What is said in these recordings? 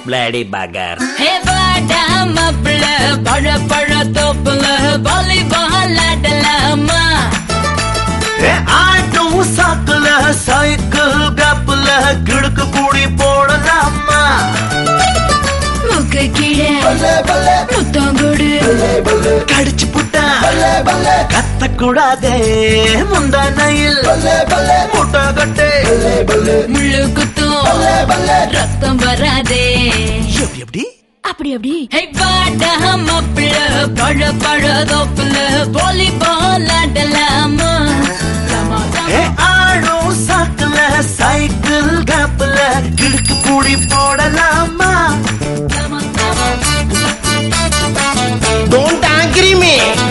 Bloody பகர் ஹே வாடா மாப்பிள பழ பழ தோப்புல வாலிபால் ஆடலாமா ஆட்டும் சாக்குல சைக்கிள் கப்புல கிடுக்கு கூடி போடலாமா முக்க கீழே முத்தம் கொடு கடிச்சு புட்டா கத்த கூடாதே முந்தானையில் முட்டை கட்டே முள்ளு குத்தும் ரத்தம் வராதே எப்படி எப்படி அப்படி அப்படி ஹே வாடா மாப்பிள பழ பழ தோப்புல வாலிபால் ஆடலாமா ஏ, ஆடும் சாக்குல சைக்கிள் கப்புல கிடுக்கு கூடி போடலாமா Don't angry me.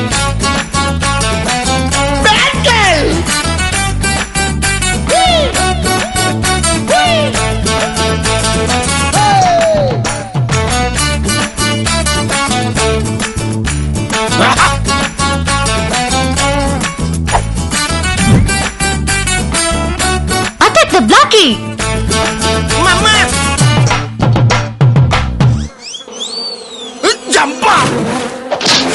Bad girl. Attack the blocky! Mama. Jump up.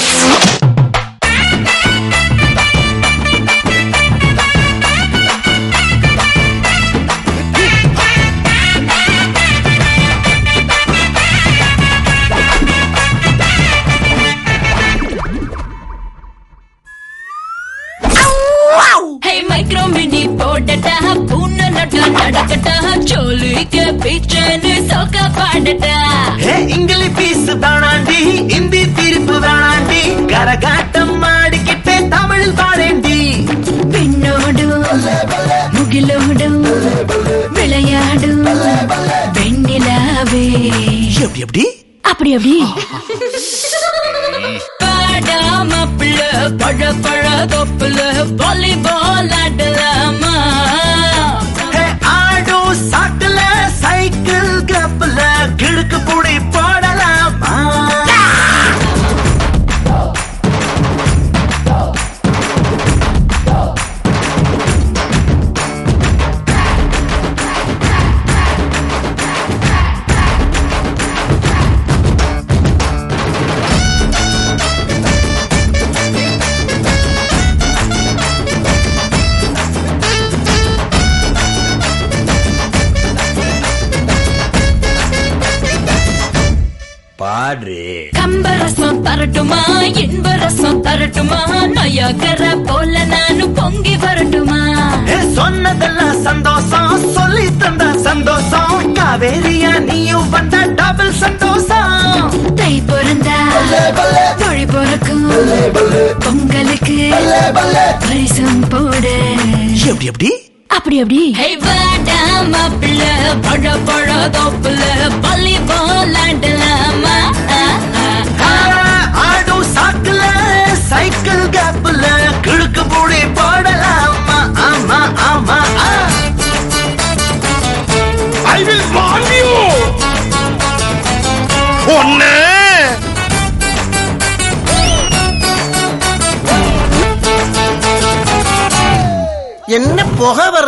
Hey micro mini போடட்டா பூனை நட்டா நடக்கட்டா சோலிக்க பீச்சனு சோக்கா பாடட்டா ஏ, இங்கிலீஷ் பீஸ் தானாண்டி இந்தி தீர்ப்பு வேணாண்டி கரகாட்டம் ஆடிக்கிட்டே தமிழில் பாடேண்டி பெண்ணோடும் முகிலோடும் விளையாடும் வெண்ணிலாவே எப்படி எப்படி அப்படி அப்படி பாடாம பிள்ள பழ பழ தொப்புல வாலிபால் ஆடலாமா ஏ, ஆடும் சாக்குல சைக்கிள் கப்புல கிடுக்கு கூடி போடலாமா பாடு கம்பரசம் தரட்டுமா இன்பரசம் தரட்டுமா நயகர போல நானும் பொங்கி வரட்டுமா ஏ, சொன்னதெல்லாம் சந்தோஷம் சொல்லி தந்த சந்தோஷம் காவேரியா நீயும் வந்த டபுள் சந்தோஷம் தை பிறந்தா மொழி பிறக்கும் பொங்கலுக்கு பரிசம் போடு எப்படி எப்படி அப்படி அப்படி மாப்பிள்ள பழ பழ தோப்புல வாலிபால் ஆடலாமா ஆ, ஆடும் சாக்குல சைக்கிள் கேப்புல கிழக்கு பூடி போடலாமா ஆமா ஆமா ஆ. I will warn you. ஒன்னு என்ன புகை